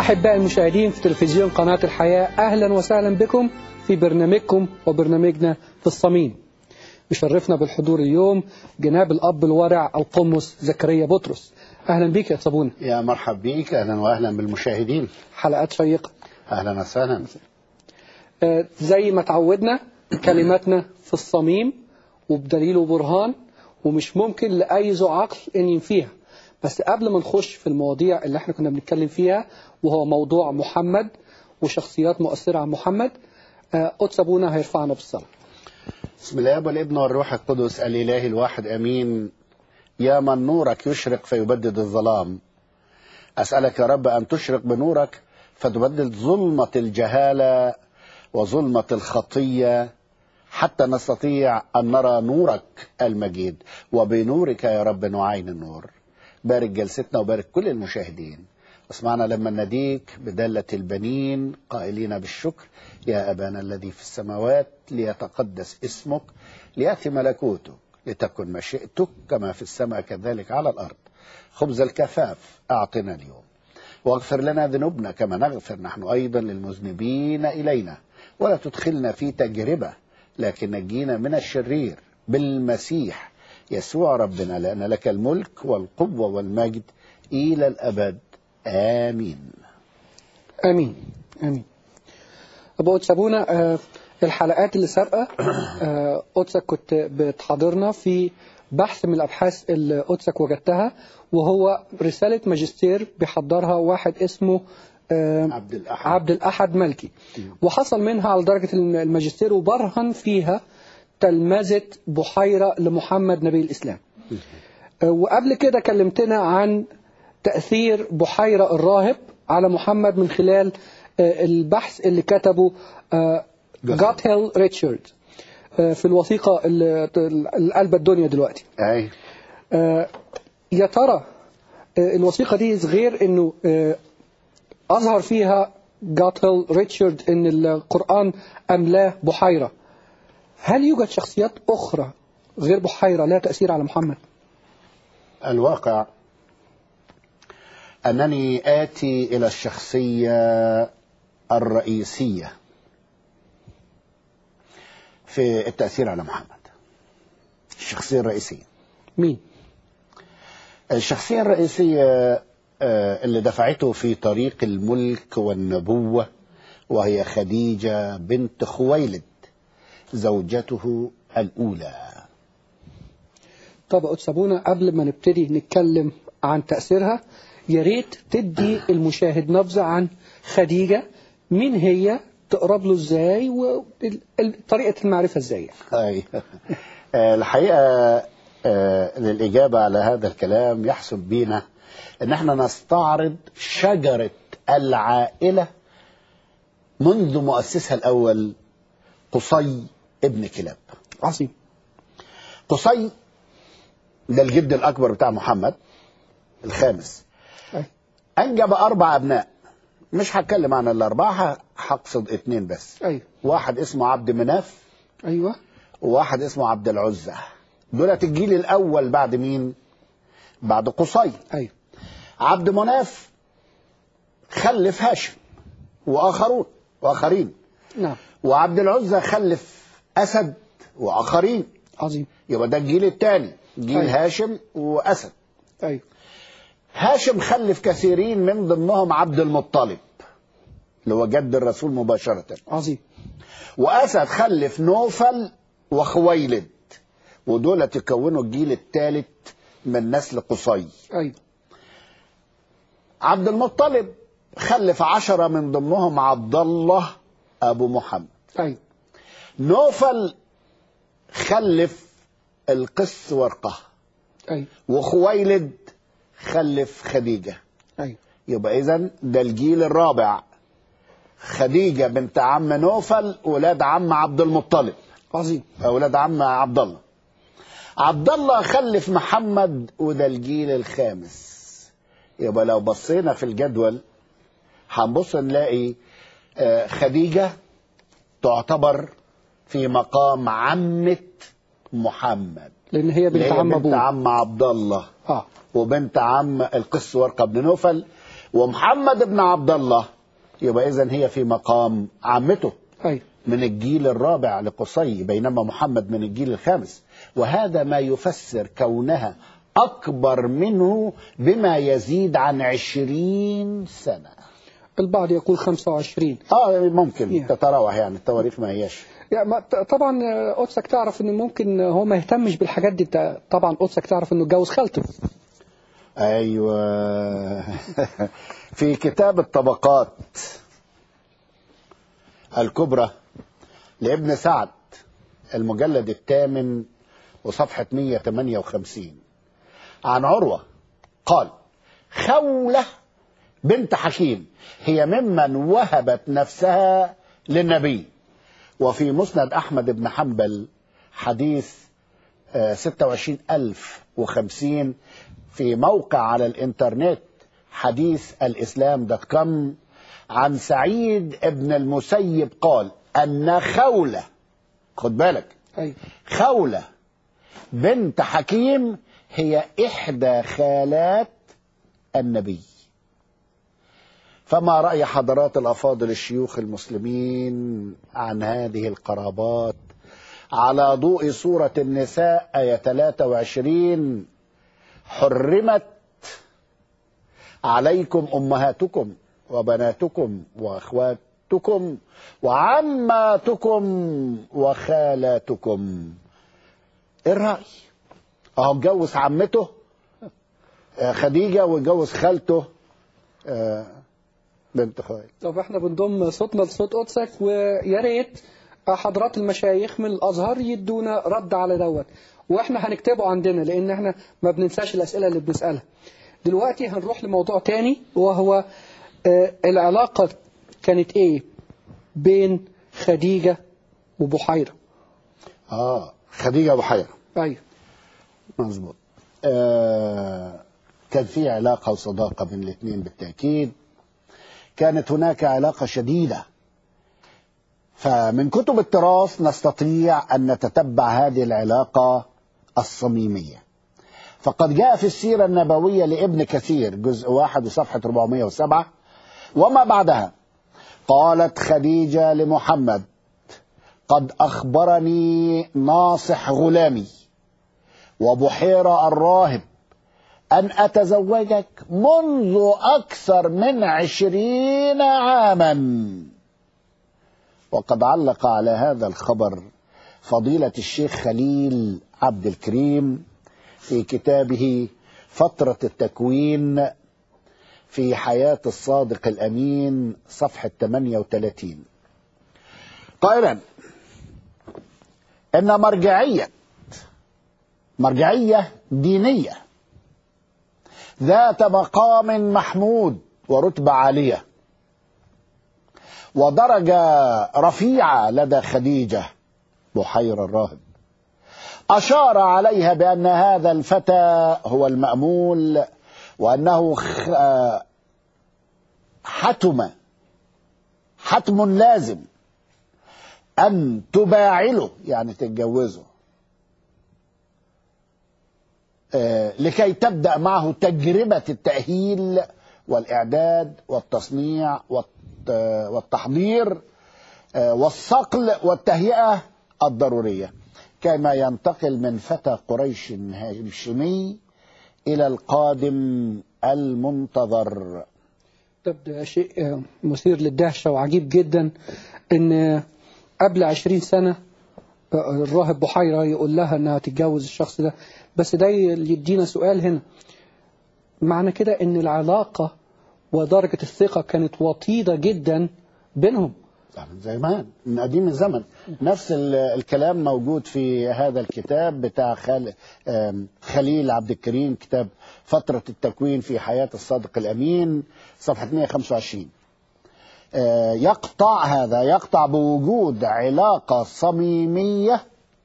أحباء المشاهدين في تلفزيون قناة الحياة أهلا وسهلا بكم في برنامجكم وبرنامجنا في الصميم يشرفنا بالحضور اليوم جناب الأب الورع القمص زكريا بطرس أهلا بك يا صابونة يا مرحب بيك اهلا واهلا بالمشاهدين حلقات شيقة اهلا وسهلا آه، زي ما تعودنا كلماتنا في الصميم وبدليل وبرهان ومش ممكن لأي ذو عقل أن ينفيها بس قبل ما نخش في المواضيع اللي احنا كنا بنتكلم فيها وهو موضوع محمد وشخصيات مؤثرة عن محمد آه، قدس أبونا هيرفعنا بالصلاة بسم الله والابن والروح القدس الاله الواحد امين يا من نورك يشرق فيبدد الظلام اسالك يا رب ان تشرق بنورك فتبدد ظلمه الجهاله وظلمه الخطيه حتى نستطيع ان نرى نورك المجيد وبنورك يا رب نعين النور بارك جلستنا وبارك كل المشاهدين اسمعنا لما نديك بدالة البنين قائلين بالشكر يا أبانا الذي في السماوات ليتقدس اسمك ليأتي ملكوتك لتكن مشيئتك كما في السماء كذلك على الأرض خبز الكفاف أعطنا اليوم واغفر لنا ذنوبنا كما نغفر نحن أيضا للمذنبين إلينا ولا تدخلنا في تجربة لكن نجينا من الشرير بالمسيح يسوع ربنا لأن لك الملك والقوة والمجد إلى الأبد آمين آمين آمين أبو قدس أبونا آه، الحلقات اللي سابقة آه، قدسك كنت بتحاضرنا في بحث من الأبحاث اللي قدسك وجدتها وهو رسالة ماجستير بيحضرها واحد اسمه آه، عبد الأحد عبد الأحد ملكي وحصل منها على درجة الماجستير وبرهن فيها تلمذة بحيرة لمحمد نبي الإسلام آه، وقبل كده كلمتنا عن تأثير بحيرة الراهب على محمد من خلال آه، البحث اللي كتبه آه، جاتهيل ريتشارد آه، في الوثيقة اللي اللي قلبت الدنيا دلوقتي أي آه، يا ترى آه، الوثيقة دي غير انه آه، اظهر فيها جاتهيل ريتشارد ان القرآن املاه بحيرة هل يوجد شخصيات اخرى غير بحيرة لها تأثير على محمد الواقع أنني آتي إلى الشخصية الرئيسية في التأثير على محمد الشخصية الرئيسية مين الشخصية الرئيسية آه، اللي دفعته في طريق الملك والنبوة وهي خديجة بنت خويلد زوجته الأولى طب يا قدس أبونا قبل ما نبتدي نتكلم عن تأثيرها يا ريت تدي المشاهد نبذة عن خديجة مين هي تقرب له ازاي وطريقة المعرفة ازاي أي. آه، الحقيقة آه، للإجابة على هذا الكلام يحسب بينا أن احنا نستعرض شجرة العائلة منذ مؤسسها الأول قصي ابن كلاب عظيم قصي ده الجد الأكبر بتاع محمد الخامس أي. أنجب أربع أبناء مش هتكلم عن الأربعة هقصد اتنين بس ايوه واحد اسمه عبد مناف ايوه وواحد اسمه عبد العزة دولت الجيل الأول بعد مين؟ بعد قصي ايوه عبد مناف خلف هاشم وآخرون وآخرين نعم وعبد العزة خلف أسد وآخرين عظيم يبقى ده الجيل الثاني جيل أيوة. هاشم وأسد ايوه هاشم خلف كثيرين من ضمنهم عبد المطلب اللي هو جد الرسول مباشرة عظيم وأسد خلف نوفل وخويلد ودول تكونوا الجيل الثالث من نسل قصي ايوه عبد المطلب خلف عشرة من ضمنهم عبد الله أبو محمد ايوه نوفل خلف القس ورقة ايوه وخويلد خلف خديجة ايوه يبقى إذا ده الجيل الرابع خديجة بنت عم نوفل ولاد عم عبد المطلب عظيم أولاد عم عبد الله عبد الله خلف محمد وده الجيل الخامس يبقى لو بصينا في الجدول هنبص نلاقي آه، خديجة تعتبر في مقام عمة محمد لان هي بنت اللي هي عم بنت ابوه عم عبد الله اه وبنت عم القس ورقة بن نوفل ومحمد بن عبد الله يبقى إذن هي في مقام عمته أيوة من الجيل الرابع لقصي بينما محمد من الجيل الخامس وهذا ما يفسر كونها أكبر منه بما يزيد عن عشرين سنة البعض يقول 25 آه ممكن Yeah. تتراوح يعني التواريخ ما هياش يعني ما- ط- طبعا آه، قدسك تعرف ان ممكن هو ما يهتمش بالحاجات دي ت- طبعا قدسك تعرف انه اتجوز خالته أيوة في كتاب الطبقات الكبرى لابن سعد المجلد الثامن وصفحة 158 عن عروة قال خولة بنت حكيم هي ممن وهبت نفسها للنبي وفي مسند أحمد بن حنبل حديث آه، 26050 في موقع على الإنترنت حديث الإسلام دوت كوم عن سعيد ابن المسيب قال أن خولة خد بالك ايوه خولة بنت حكيم هي إحدى خالات النبي فما رأي حضرات الأفاضل الشيوخ المسلمين عن هذه القرابات على ضوء سورة النساء آية 23 حرمت عليكم أمهاتكم وبناتكم وأخواتكم وعماتكم وخالاتكم ايه الرأي اهو اتجوز عمته آه، خديجة واتجوز خالته آه، بنت خويل طب احنا بنضم صوتنا لصوت قدسك ويا ريت حضرات المشايخ من الازهر يدونا رد على دوت واحنا هنكتبه عندنا لان احنا ما بننساش الاسئله اللي بنسالها دلوقتي هنروح لموضوع تاني وهو آه، العلاقه كانت ايه بين خديجه وبحيره اه خديجة بحيرة ايوه مظبوط آه كان في علاقة وصداقة بين الاثنين بالتأكيد كانت هناك علاقة شديدة فمن كتب التراث نستطيع أن نتتبع هذه العلاقة الصميمية فقد جاء في السيرة النبوية لابن كثير جزء واحد وصفحة 407 وما بعدها قالت خديجة لمحمد قد أخبرني ناصح غلامي وبحيرة الراهب أن أتزوجك منذ أكثر من عشرين عاما وقد علق على هذا الخبر فضيلة الشيخ خليل عبد الكريم في كتابه فترة التكوين في حياة الصادق الأمين صفحة 38 قائلا إن مرجعية مرجعية دينية ذات مقام محمود ورتبة عالية ودرجة رفيعة لدى خديجة بحير الراهب أشار عليها بأن هذا الفتى هو المأمول وأنه خ- آه، حتم حتم لازم أن تباعله يعني تتجوزه آه، لكي تبدأ معه تجربة التأهيل والإعداد والتصنيع والت- والتحضير آه، والصقل والتهيئة الضرورية كما ينتقل من فتى قريش الهاشمي إلى القادم المنتظر طب ده شيء آه، مثير للدهشة وعجيب جدا ان آه، قبل عشرين سنة آه، الراهب بحيرة يقول لها انها تتجوز الشخص ده بس ده يدينا سؤال هنا معنى كده ان العلاقة ودرجة الثقة كانت وطيدة جدا بينهم من زمان من قديم الزمن نفس ال- الكلام موجود في هذا الكتاب بتاع خال آم، خليل عبد الكريم كتاب فترة التكوين في حياة الصادق الأمين صفحة 125 آه، يقطع هذا يقطع بوجود علاقة صميمية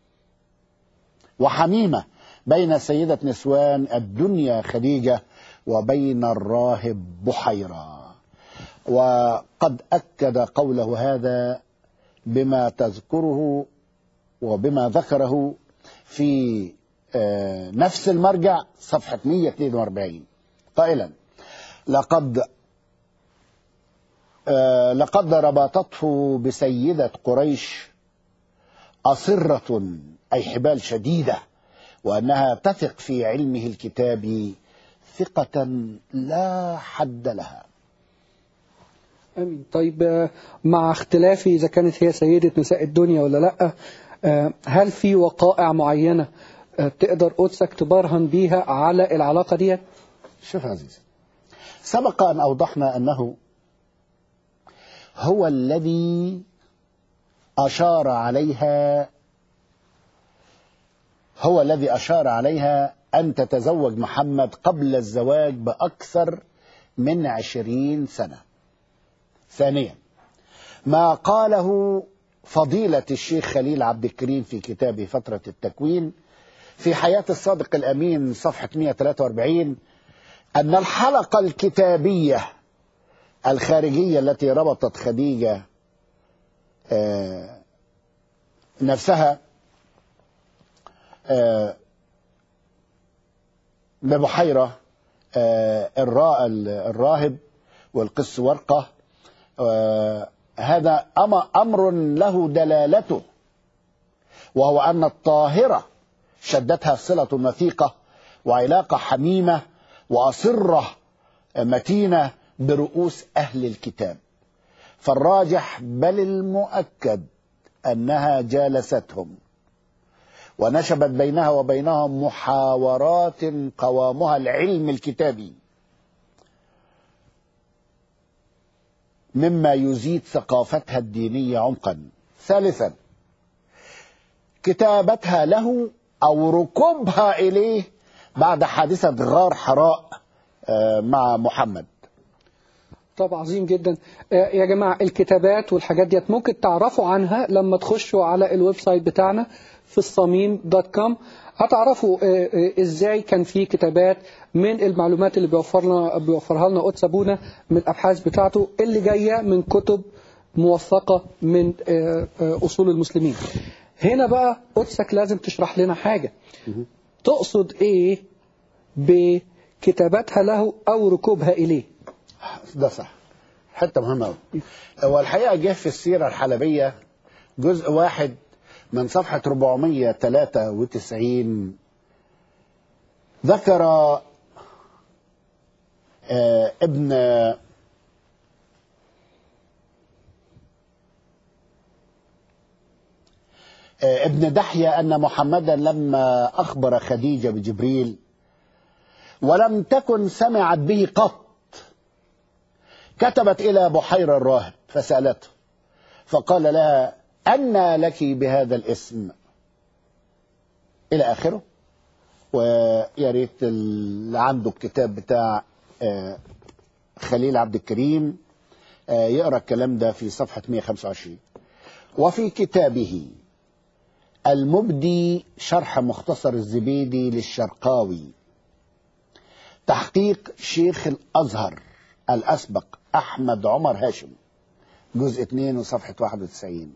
وحميمة بين سيدة نسوان الدنيا خديجة وبين الراهب بحيرة وقد أكد قوله هذا بما تذكره وبما ذكره في آه، نفس المرجع صفحة 142 قائلا لقد آه، لقد ربطته بسيدة قريش أصرة أي حبال شديدة وأنها تثق في علمه الكتابي ثقة لا حد لها امين طيب آه، مع اختلاف اذا كانت هي سيده نساء الدنيا ولا لا آه، هل في وقائع معينه آه، تقدر قدسك تبرهن بيها على العلاقه ديت شوف عزيزي سبق أن أوضحنا أنه هو الذي أشار عليها هو الذي أشار عليها أن تتزوج محمد قبل الزواج بأكثر من عشرين سنة ثانيا ما قاله فضيلة الشيخ خليل عبد الكريم في كتابه فترة التكوين في حياة الصادق الأمين صفحة 143 أن الحلقة الكتابية الخارجية التي ربطت خديجة آه، نفسها آه، ببحيرة آه، الراء الراهب والقس ورقة آه، هذا أم- أمر له دلالته وهو أن الطاهرة شدتها صلة وثيقة وعلاقة حميمة وأصرة متينة برؤوس أهل الكتاب فالراجح بل المؤكد أنها جالستهم ونشبت بينها وبينهم محاورات قوامها العلم الكتابي مما يزيد ثقافتها الدينية عمقا ثالثا كتابتها له أو ركوبها إليه بعد حادثة غار حراء آه، مع محمد طب عظيم جدا آه، يا جماعة الكتابات والحاجات ديت ممكن تعرفوا عنها لما تخشوا على الويب سايت بتاعنا في الصميم دوت كوم هتعرفوا آه، آه، ازاي كان في كتابات من المعلومات اللي بيوفرنا بيوفرها لنا قدس ابونا من الابحاث بتاعته اللي جايه من كتب موثقه من آه، آه، اصول المسلمين. هنا بقى قدسك لازم تشرح لنا حاجه. تقصد ايه بكتاباتها له او ركوبها اليه؟ ده صح حته مهمه قوي هو الحقيقه جه في السيره الحلبيه جزء واحد من صفحه 493 ذكر آه، ابن آه، ابن دحية أن محمدا لما أخبر خديجة بجبريل ولم تكن سمعت به قط كتبت إلى بحير الراهب فسألته فقال لها أنى لك بهذا الاسم إلى آخره ويا ريت اللي عنده الكتاب بتاع آه، خليل عبد الكريم آه، يقرأ الكلام ده في صفحة 125 وفي كتابه المبدي شرح مختصر الزبيدي للشرقاوي تحقيق شيخ الأزهر الأسبق أحمد عمر هاشم جزء 2 وصفحة 91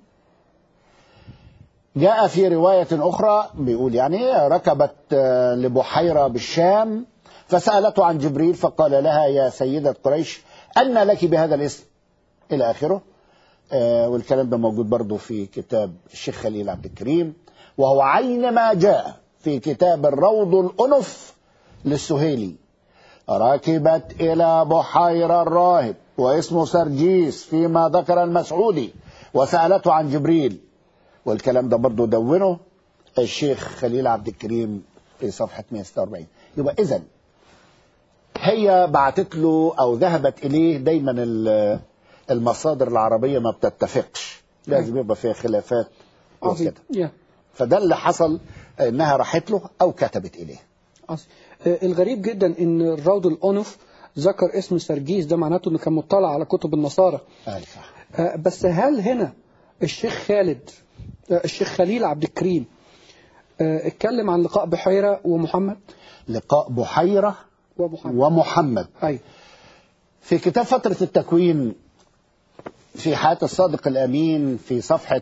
جاء في رواية أخرى بيقول يعني ركبت آه، لبحيرة بالشام فسألته عن جبريل فقال لها يا سيدة قريش أن لك بهذا الاسم إلى آخره آه، والكلام ده موجود برضو في كتاب الشيخ خليل عبد الكريم وهو عين ما جاء في كتاب الروض الأنف للسهيلي ركبت إلى بحيرة الراهب واسمه سرجيس فيما ذكر المسعودي وسألته عن جبريل والكلام ده برضو دونه الشيخ خليل عبد الكريم في صفحة 146 يبقى إذا هي بعتت له أو ذهبت إليه دايما ال- المصادر العربية ما بتتفقش لازم يبقى فيها خلافات عظيم وكده يا فده اللي حصل انها راحت له او كتبت اليه عظيم. آه، الغريب جدا ان الروض الأنف ذكر اسم سرجيس ده معناته انه كان مطلع على كتب النصارى آه صح آه، بس هل هنا الشيخ خالد آه، الشيخ خليل عبد الكريم آه، اتكلم عن لقاء بحيرة ومحمد لقاء بحيرة ومحمد ومحمد أي في كتاب فترة التكوين في حياة الصادق الأمين في صفحة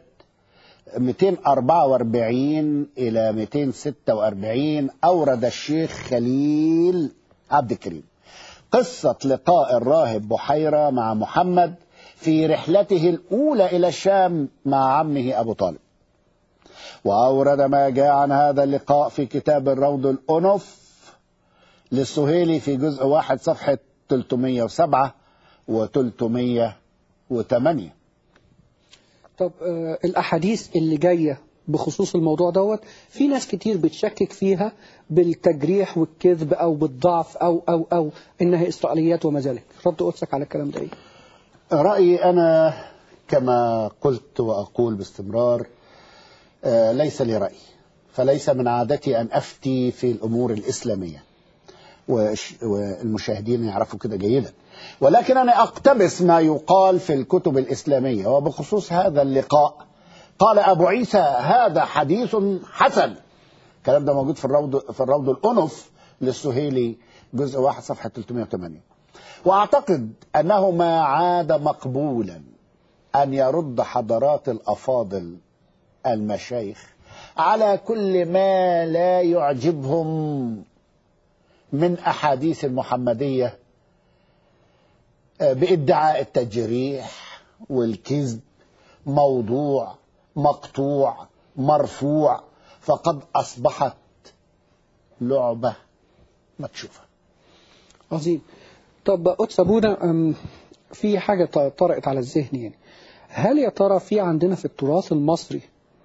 244 إلى 246 أورد الشيخ خليل عبد الكريم قصة لقاء الراهب بحيرة مع محمد في رحلته الأولى إلى الشام مع عمه أبو طالب وأورد ما جاء عن هذا اللقاء في كتاب الروض الأنف للسهيلي في جزء واحد صفحة 307 و 308 طب آه الأحاديث اللي جاية بخصوص الموضوع دوت في ناس كتير بتشكك فيها بالتجريح والكذب أو بالضعف أو أو أو إنها إسرائيليات وما ذلك رد قدسك على الكلام ده إيه؟ رأيي أنا كما قلت وأقول باستمرار آه، ليس لي رأي فليس من عادتي أن أفتي في الأمور الإسلامية وش- والمشاهدين يعرفوا كده جيدا ولكن أنا أقتبس ما يقال في الكتب الإسلامية وبخصوص هذا اللقاء قال أبو عيسى هذا حديث حسن الكلام ده موجود في الروض في الروض الأنف للسهيلي جزء واحد صفحة 308 وأعتقد أنه ما عاد مقبولا أن يرد حضرات الأفاضل المشايخ على كل ما لا يعجبهم من أحاديث المحمدية آه، بادعاء التجريح والكذب موضوع مقطوع مرفوع فقد أصبحت لعبة مكشوفة عظيم طب قدس أبونا أم، في حاجة ط- طرقت على الذهن يعني هل يا ترى في عندنا في التراث المصري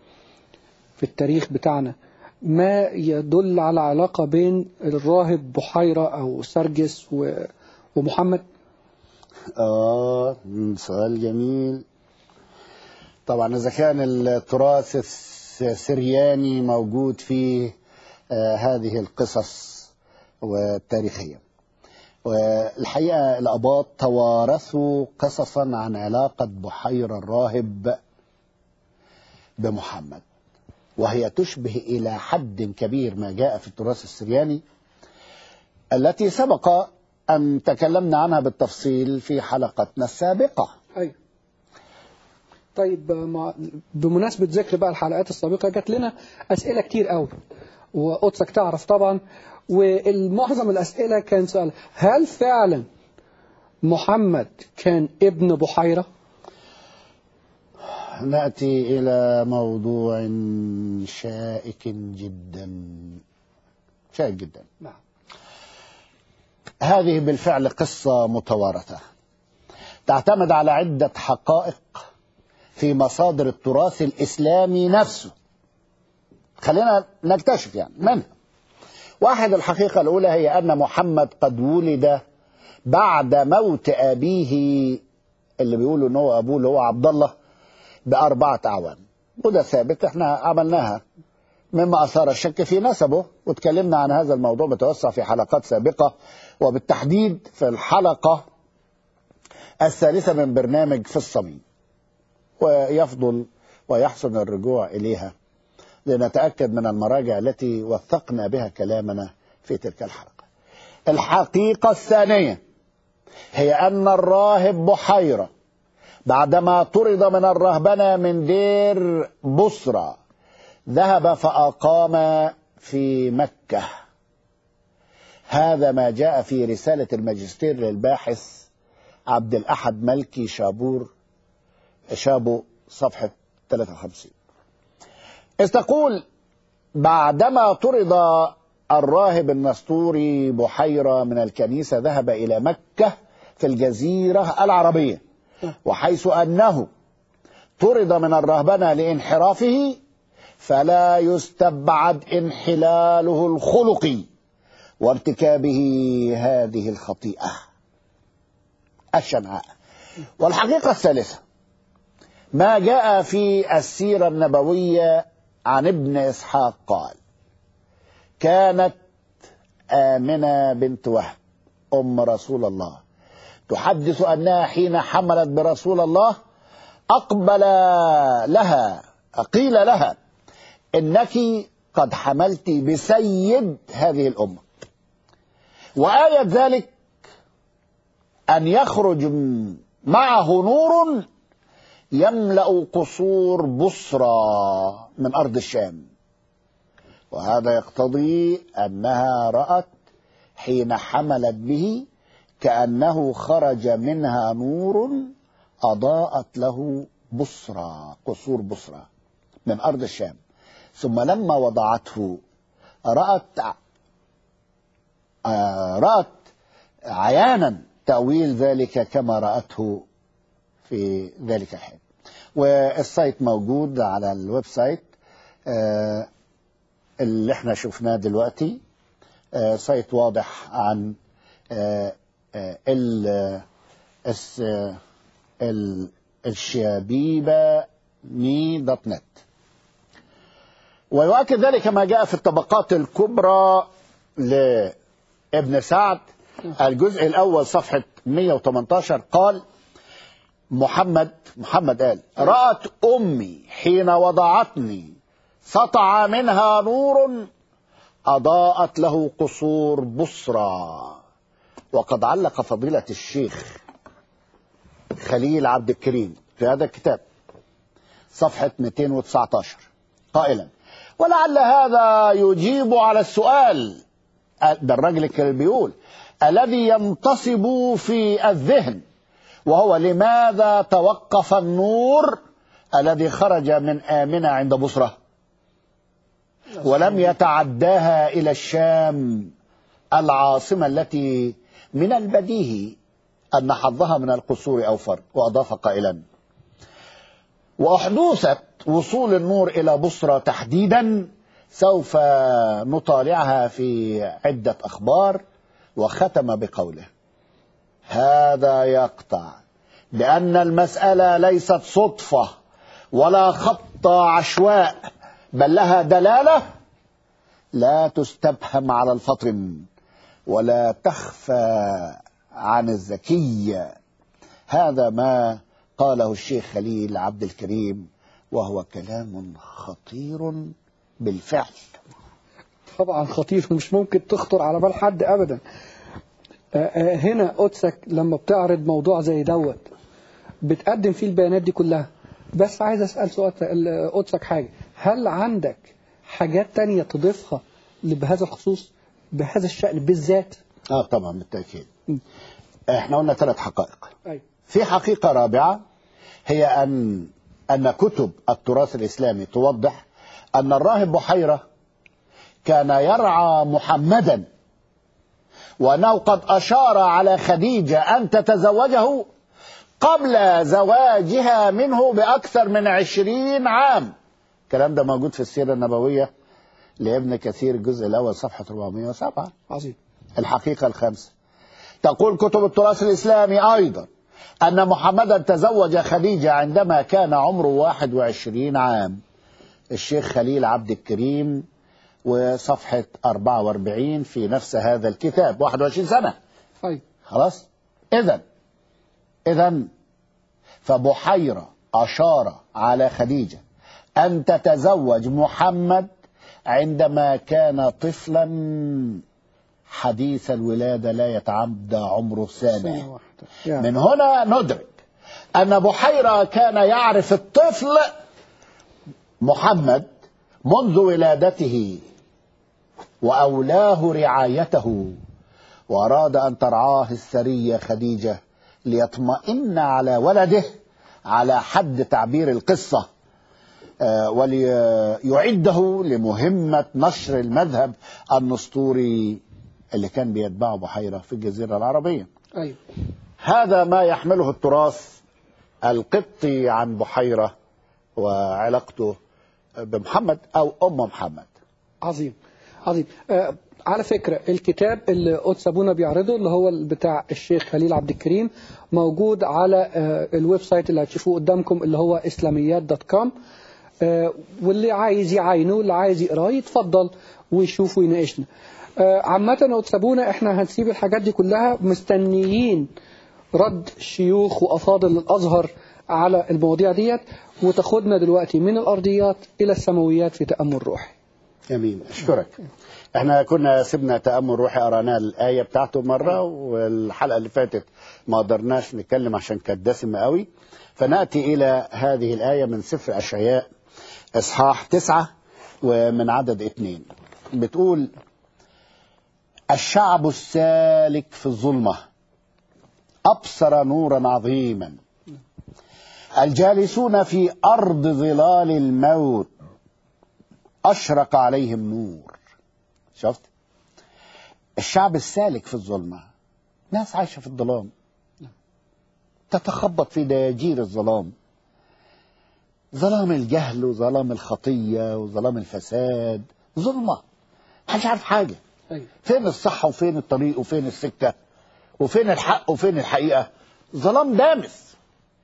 في التاريخ بتاعنا ما يدل على علاقة بين الراهب بحيرة أو سرجس و- ومحمد آه مم، سؤال جميل طبعا إذا كان التراث السرياني موجود فيه آه هذه القصص والتاريخية والحقيقة الأباط توارثوا قصصا عن علاقة بحيرة الراهب بمحمد وهي تشبه إلى حد كبير ما جاء في التراث السرياني التي سبق أن تكلمنا عنها بالتفصيل في حلقتنا السابقة أيوة طيب مع بمناسبة ذكر بقى الحلقات السابقة جات لنا أسئلة كتير قوي وقدسك تعرف طبعا والمعظم الأسئلة كان سؤال هل فعلا محمد كان ابن بحيرة؟ نأتي إلى موضوع شائك جدا شائك جدا نعم هذه بالفعل قصة متوارثة تعتمد على عدة حقائق في مصادر التراث الإسلامي نفسه خلينا نكتشف يعني منها واحد الحقيقة الأولى هي أن محمد قد ولد بعد موت أبيه اللي بيقولوا أنه هو أبوه اللي هو عبد الله بأربعة أعوام وده ثابت احنا عملناها مما أثار الشك في نسبه وتكلمنا عن هذا الموضوع بتوسع في حلقات سابقة وبالتحديد في الحلقة الثالثة من برنامج في الصميم ويفضل ويحسن الرجوع إليها لنتأكد من المراجع التي وثقنا بها كلامنا في تلك الحلقة الحقيقة الثانية هي أن الراهب بحيرة بعدما طرد من الرهبنة من دير بصرى ذهب فأقام في مكة هذا ما جاء في رسالة الماجستير للباحث عبد الأحد ملكي شابور شابو صفحة 53 إذ تقول بعدما طرد الراهب النسطوري بحيرة من الكنيسة ذهب إلى مكة في الجزيرة العربية وحيث أنه طرد من الرهبنة لانحرافه فلا يستبعد انحلاله الخلقي وارتكابه هذه الخطيئة الشنعاء والحقيقة الثالثة ما جاء في السيرة النبوية عن ابن إسحاق قال كانت آمنة بنت وهب أم رسول الله تحدث أنها حين حملت برسول الله أقبل لها قيل لها إنك قد حملت بسيد هذه الأمة وآية ذلك أن يخرج معه نور يملأ قصور بصرى من أرض الشام وهذا يقتضي أنها رأت حين حملت به كأنه خرج منها نور أضاءت له بصرى قصور بصرى من أرض الشام ثم لما وضعته رأت آه، رأت عيانا تأويل ذلك كما رأته في ذلك الحين والسايت موجود على الويب سايت آه، اللي احنا شفناه دلوقتي آه، سايت واضح عن آه، آه، ال الس- ال- الشبيبة مي دوت نت ويؤكد ذلك ما جاء في الطبقات الكبرى لابن سعد الجزء الأول صفحة 118 قال محمد محمد قال رأت أمي حين وضعتني سطع منها نور أضاءت له قصور بصرى وقد علق فضيلة الشيخ خليل عبد الكريم في هذا الكتاب صفحة 219 قائلا ولعل هذا يجيب على السؤال ده الراجل اللي بيقول الذي ينتصب في الذهن وهو لماذا توقف النور الذي خرج من آمنة عند بصرة ولم يتعداها إلى الشام العاصمة التي من البديهي أن حظها من القصور أوفر وأضاف قائلا وأحدوثة وصول النور إلى بصرة تحديدا سوف نطالعها في عدة أخبار وختم بقوله هذا يقطع بأن المسألة ليست صدفة ولا خط عشواء بل لها دلالة لا تستبهم على الفطن ولا تخفى عن الذكي هذا ما قاله الشيخ خليل عبد الكريم وهو كلام خطير بالفعل طبعا خطير ومش ممكن تخطر على بال حد ابدا آه، آه، هنا قدسك لما بتعرض موضوع زي دوت بتقدم فيه البيانات دي كلها بس عايز اسال سؤال ال- قدسك حاجه هل عندك حاجات تانية تضيفها بهذا الخصوص بهذا الشأن بالذات اه طبعا بالتأكيد م. احنا قلنا ثلاث حقائق أيوة. في حقيقة رابعة هي أن أن كتب التراث الإسلامي توضح أن الراهب بحيرة كان يرعى محمدا وأنه قد أشار على خديجة أن تتزوجه قبل زواجها منه بأكثر من عشرين عام الكلام ده موجود في السيرة النبوية لابن كثير الجزء الأول صفحة 407 عظيم الحقيقة الخامسة تقول كتب التراث الإسلامي أيضا أن محمدا تزوج خديجة عندما كان عمره 21 عام الشيخ خليل عبد الكريم وصفحة 44 في نفس هذا الكتاب 21 سنة أيوة. خلاص إذا إذا فبحيرة أشار على خديجة أن تتزوج محمد عندما كان طفلا حديث الولادة لا يتعدى عمره سنة سنة واحدة يعني. من هنا ندرك أن بحيرة كان يعرف الطفل محمد منذ ولادته وأولاه رعايته وأراد أن ترعاه السرية خديجة ليطمئن على ولده على حد تعبير القصة آه، وليعده لمهمة نشر المذهب النسطوري اللي كان بيتبعه بحيرة في الجزيرة العربية أيوة. هذا ما يحمله التراث القبطي عن بحيرة وعلاقته بمحمد أو أم محمد عظيم عظيم آه على فكرة الكتاب اللي قدس أبونا بيعرضه اللي هو بتاع الشيخ خليل عبد الكريم موجود على آه الويب سايت اللي هتشوفوه قدامكم اللي هو اسلاميات دوت كوم آه واللي عايز يعاينه واللي عايز يقراه يتفضل ويشوف ويناقشنا آه عامة يا قدس أبونا احنا هنسيب الحاجات دي كلها مستنيين رد شيوخ وأفاضل الأزهر على المواضيع ديت وتاخدنا دلوقتي من الأرضيات إلى السماويات في تأمل روحي جميل أشكرك احنا كنا سيبنا تأمل روحي قرأنا الآية بتاعته مرة والحلقة اللي فاتت ما قدرناش نتكلم عشان كانت دسمة قوي فنأتي إلى هذه الآية من سفر أشعياء إصحاح تسعة ومن عدد اثنين بتقول الشعب السالك في الظلمة أبصر نورا عظيما الجالسون في أرض ظلال الموت أشرق عليهم نور شفت الشعب السالك في الظلمة ناس عايشة في الظلام تتخبط في دياجير الظلام ظلام الجهل وظلام الخطية وظلام الفساد ظلمة محدش عارف حاجة أيوة. فين الصح وفين الطريق وفين السكة وفين الحق وفين الحقيقة ظلام دامس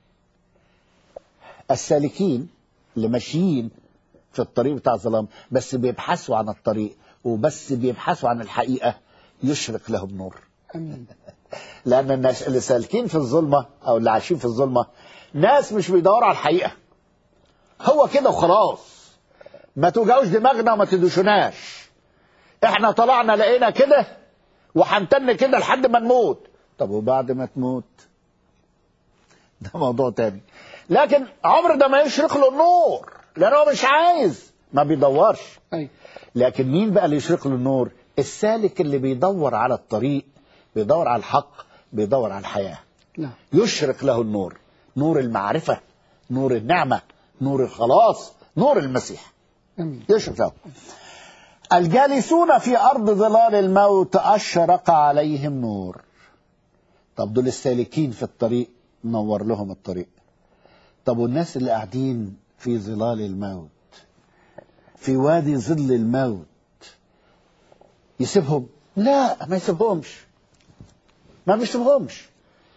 السالكين اللي ماشيين في الطريق بتاع الظلام بس بيبحثوا عن الطريق وبس بيبحثوا عن الحقيقة يشرق لهم نور امين لأن الناس اللي سالكين في الظلمة أو اللي عايشين في الظلمة ناس مش بيدوروا على الحقيقة هو كده وخلاص ما توجعوش دماغنا وما تدوشناش احنا طلعنا لقينا كده وهنتن كده لحد ما نموت طب وبعد ما تموت ده موضوع تاني لكن عمر ده ما يشرق له النور لان هو مش عايز ما بيدورش ايوه لكن مين بقى اللي يشرق له النور السالك اللي بيدور على الطريق بيدور على الحق بيدور على الحياة نعم يشرق له النور نور المعرفة نور النعمة نور الخلاص نور المسيح امين يشرق له الجالسون في أرض ظلال الموت أشرق عليهم نور طب دول السالكين في الطريق نور لهم الطريق طب والناس اللي قاعدين في ظلال الموت في وادي ظل الموت يسيبهم لا ما يسيبهمش ما بيسيبهمش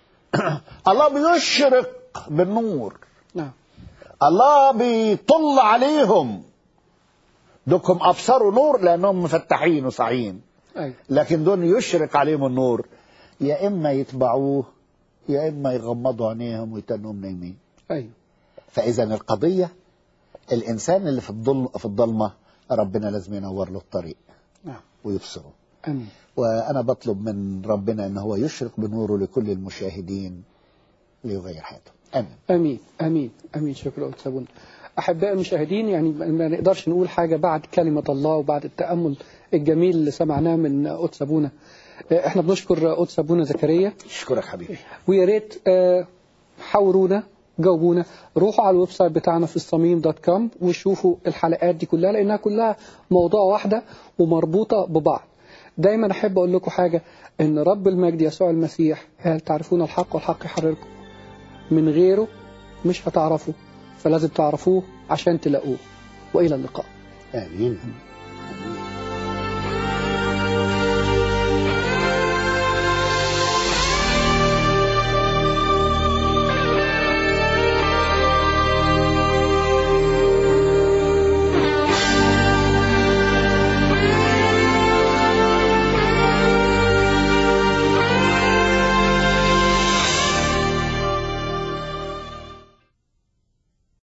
الله بيشرق بالنور نعم الله بيطل عليهم دوكم ابصروا نور لانهم مفتحين وصاعين ايوه لكن دول يشرق عليهم النور يا اما يتبعوه يا اما يغمضوا عينيهم ويتنهم نايمين ايوه فاذا القضيه الانسان اللي في الظلم في الضلمه ربنا لازم ينور له الطريق نعم ويبصره امين وانا بطلب من ربنا ان هو يشرق بنوره لكل المشاهدين ليغير حياتهم امين امين امين امين شكرا أستاذ سابونا احبائي المشاهدين يعني ما نقدرش نقول حاجه بعد كلمه الله وبعد التامل الجميل اللي سمعناه من قدس سابونا احنا بنشكر قدس سابونا زكريا اشكرك حبيبي ويا ريت آه، حاورونا جاوبونا روحوا على الويب سايت بتاعنا في الصميم دوت كوم وشوفوا الحلقات دي كلها لانها كلها موضوع واحده ومربوطه ببعض دايما احب اقول لكم حاجه ان رب المجد يسوع المسيح هل تعرفون الحق والحق يحرركم من غيره مش هتعرفوا فلازم تعرفوه عشان تلاقوه والى اللقاء امين